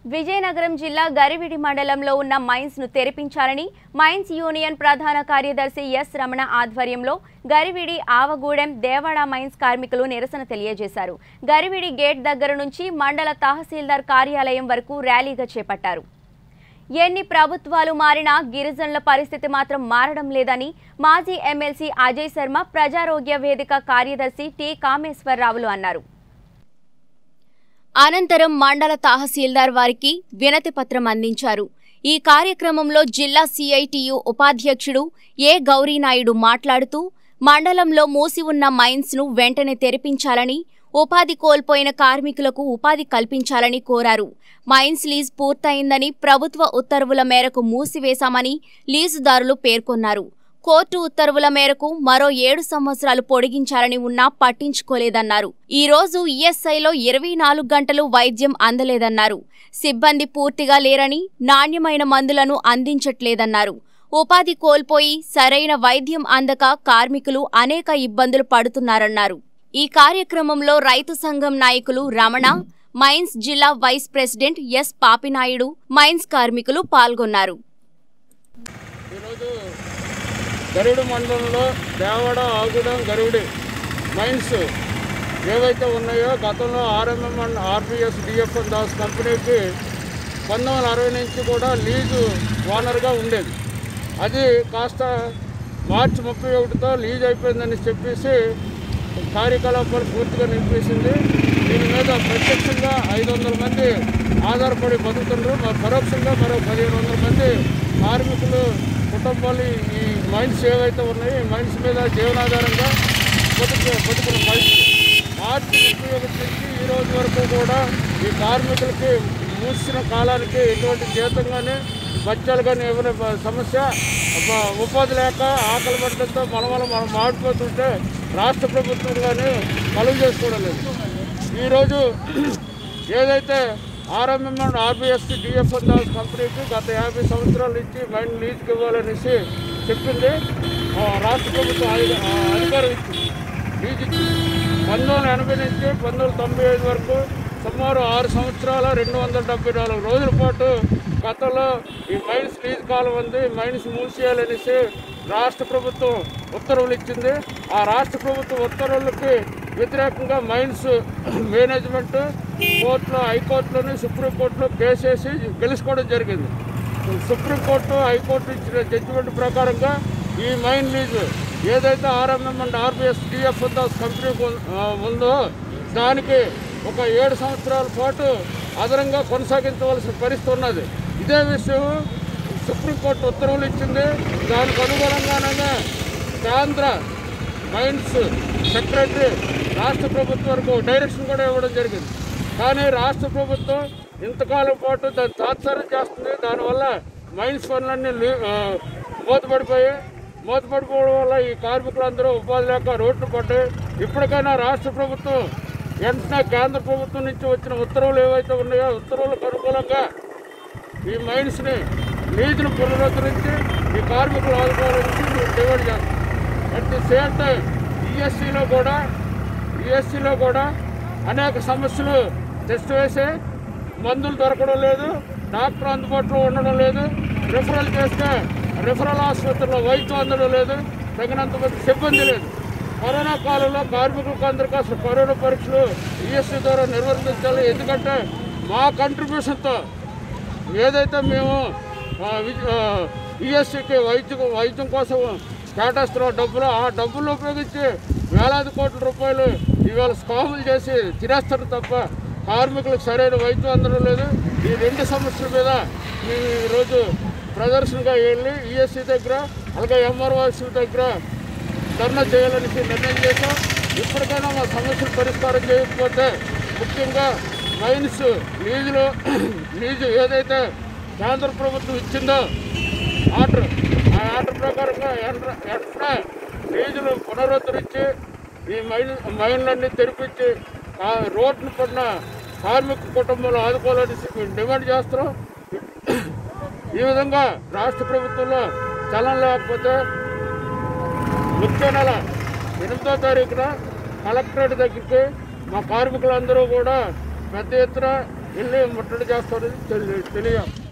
విజయనగరం జిల్లా గరివిడి మండలంలో ఉన్న మైన్స్ ను తెరిపించాలని మైన్స్ యూనియన్ ప్రధాన కార్యదర్శి ఎస్ రమణ ఆధ్వర్యంలో గరివిడి ఆవగూడెం దేవాడ మైన్స్ కార్మికులు నిరసన తెలియజేశారు గరివిడి గేట్ దగ్గర నుంచి మండల తహసీల్దార్ కార్యాలయం వరకు ర్యాలీగా చేపట్టారు ఎన్ని ప్రభుత్వాలు మారినా గిరిజనుల పరిస్థితి మాత్రం మారడం లేదని మాజీ ఎమ్మెల్సీ అజయ్ శర్మ ప్రజారోగ్య వేదిక కార్యదర్శి టి కామేశ్వరరావులు అన్నారు అనంతరం మండల తహసీల్దార్ వారికి వినతి పత్రం అందించారు ఈ కార్యక్రమంలో జిల్లా సిఐటియు ఉపాధ్యక్షుడు ఏ గౌరీనాయుడు మాట్లాడుతూ మండలంలో మూసి ఉన్న మైన్స్ ను వెంటనే తెరిపించాలని ఉపాధి కోల్పోయిన కార్మికులకు ఉపాధి కల్పించాలని కోరారు మైన్స్ లీజ్ పూర్తయిందని ప్రభుత్వ ఉత్తర్వుల మేరకు మూసివేశామని లీజుదారులు పేర్కొన్నారు కోర్టు ఉత్తర్వుల మేరకు మరో ఏడు సంవత్సరాలు పొడిగించాలని ఉన్నా పట్టించుకోలేదన్నారు ఈ రోజు ఈఎస్ఐలో ఇరవై నాలుగు గంటలు వైద్యం అందలేదన్నారు సిబ్బంది పూర్తిగా లేరని నాణ్యమైన మందులను అందించట్లేదన్నారు ఉపాధి కోల్పోయి సరైన వైద్యం అందక కార్మికులు అనేక ఇబ్బందులు పడుతున్నారన్నారు ఈ కార్యక్రమంలో రైతు సంఘం నాయకులు రమణ మైన్స్ జిల్లా vice president S Papinaidu mines కార్మికులు పాల్గొన్నారు ఈరోజు గరుడు మండలంలో దేవాడ ఆగుడం గరుడి మైన్స్ ఏవైతే ఉన్నాయో గతంలో RMM and RPS DFN Das కంపెనీకి పంతొమ్మిది వందల అరవై నుంచి కూడా లీజు ఓనర్గా ఉండేది అది కాస్త మార్చి ముప్పై ఒకటితో లీజ్ అయిపోయిందని చెప్పేసి కార్యకలాపాలు పూర్తిగా నిలిపేసింది దీని మీద ప్రత్యక్షంగా ఐదు వందల మంది ఆధారపడి బతుకుతున్నారు మరి పరోక్షంగా మరో పదిహేను వందల మంది కార్మికులు కుటుంబాలు ఈ మైన్స్ ఏవైతే ఉన్నాయో ఈ మైన్స్ మీద జీవనాధారంగా బతుకు బతుకున్న పరిస్థితి మార్చి ముప్పై ఒకటి నుంచి ఈ రోజు వరకు కూడా ఈ కార్మికులకి మూసిన కాలానికి ఎటువంటి జీతం కానీ బచ్చాలు కానీ ఇవ్వని ప- సమస్య ఒక ఉపాధి లేక ఆకలి పడడంతో మనం మనం మనం మాడిపోతుంటే రాష్ట్ర ప్రభుత్వం కానీ కలుగు చేసుకోవడం లేదు ఈరోజు ఏదైతే RMM and RBS DFN Das కంపెనీకి గత యాభై సంవత్సరాల నుంచి మైండ్ లీజ్కి ఇవ్వాలనేసి చెప్పింది ఆ, రాష్ట్ర ప్రభుత్వం అధి- ఆ, అధికారం ఇచ్చింది లీజ్ ఇచ్చింది పంతొమ్మిది వందల ఎనభై నుంచి పంతొమ్మిది వందల తొంభై ఐదు వరకు సుమారు ఆరు సంవత్సరాల రెండు వందల డెబ్బై నాలుగు రోజుల పాటు గతంలో ఈ మైన్స్ లీజ్ కాలం ఉంది మైన్స్ మూసేయాలనేసి రాష్ట్ర ప్రభుత్వం ఉత్తర్వులు ఇచ్చింది ఆ రాష్ట్ర ప్రభుత్వ ఉత్తర్వులకి వ్యతిరేకంగా మైన్స్ మేనేజ్మెంట్ కోర్టులో హైకోర్టులోని సుప్రీంకోర్టులో కేసు వేసి గెలుచుకోవడం జరిగింది సుప్రీంకోర్టు హైకోర్టు ఇచ్చిన జడ్జిమెంట్ ప్రకారంగా ఈ మైన్ లీజు ఏదైతే RMM and RBS DF Das company ఉం- ఆ, ఉందో దానికి ఒక ఏడు సంవత్సరాల పాటు అదనంగా కొనసాగించవలసిన పరిస్థితి ఉన్నది ఇదే విషయం సుప్రీంకోర్టు ఉత్తర్వులు ఇచ్చింది దానికి అనుగుణంగానే కేంద్ర మైన్స్ సెక్రటరీ రాష్ట్ర ప్రభుత్వం వరకు డైరెక్షన్ కూడా ఇవ్వడం జరిగింది కానీ రాష్ట్ర ప్రభుత్వం ఇంతకాలం పాటు దాన్ని తాత్సారం చేస్తుంది దానివల్ల మైన్స్ పనులన్నీ లీ- ఆ, మూతపడిపోయి మూతపడిపోవడం వల్ల ఈ కార్మికులందరూ ఉపాధి లేక రోడ్లు పడ్డాయి ఇప్పటికైనా రాష్ట్ర ప్రభుత్వం వెంటనే కేంద్ర ప్రభుత్వం నుంచి వచ్చిన ఉత్తర్వులు ఏవైతే ఉన్నాయో ఆ ఉత్తర్వులకు అనుకూలంగా ఈ మైన్స్ని లీజును పునరుద్ధరించి ఈ కార్మికులు ఆదుకోవాలని మేము డిమాండ్ చేస్తాం అట్ ది సేమ్ టైం ఈఎస్సీలో కూడా ఈఎస్సీలో కూడా అనేక సమస్యలు టెస్ట్ వేసి మందులు దొరకడం లేదు డాక్టర్ అందుబాటులో ఉండడం లేదు రిఫరల్ చేస్తే రిఫరల్ ఆసుపత్రిలో వైద్యం అందడం లేదు తగినంత మంది సిబ్బంది లేదు కరోనా కాలంలో కార్మికులకు అందరికీ అసలు కరోనా పరీక్షలు ఈఎస్సీ ద్వారా నిర్వర్తించాలి ఎందుకంటే మా కంట్రిబ్యూషన్తో ఏదైతే మేము ఈఎస్సీకి వైద్యం వైద్యం కోసం కేటాయిస్తున్న డబ్బులు ఆ డబ్బులు ఉపయోగించి వేలాది కోట్ల రూపాయలు ఇవాళ స్కాములు చేసి తినేస్తారు తప్ప కార్మికులకు సరైన వైద్యం అందడం లేదు ఈ రెండు సమస్యల మీద మేము ఈరోజు ప్రదర్శనగా వెళ్ళి ఈఎస్సీ దగ్గర అలాగే ఎంఆర్ఓసి దగ్గర ధర్నా చేయాలని నిర్ణయం చేశాం ఇప్పటికైనా మా సమస్యలు పరిష్కారం చేయకపోతే ముఖ్యంగా మైన్స్ లీజులో లీజు ఏదైతే కేంద్ర ప్రభుత్వం ఇచ్చిందో ఆర్డర్ ఆ ఆర్డర్ ప్రకారంగా ఎంట్ర- వెంటనే లీజులు పునరుద్ధరించి ఈ మైన్ మైన్లన్నీ తెరిపించి ఆ రోడ్లు పడిన కార్మిక కుటుంబాలు ఆదుకోవాలని మేము డిమాండ్ చేస్తున్నాం ఈ విధంగా రాష్ట్ర ప్రభుత్వంలో చలనం లేకపోతే వచ్చే నెల ఎనిమిదో తారీఖున కలెక్టరేట్ దగ్గరికి మా కార్మికులందరూ కూడా పెద్ద ఎత్తున వెళ్ళి ముట్టడి చేస్తారని తెలియ తెలియ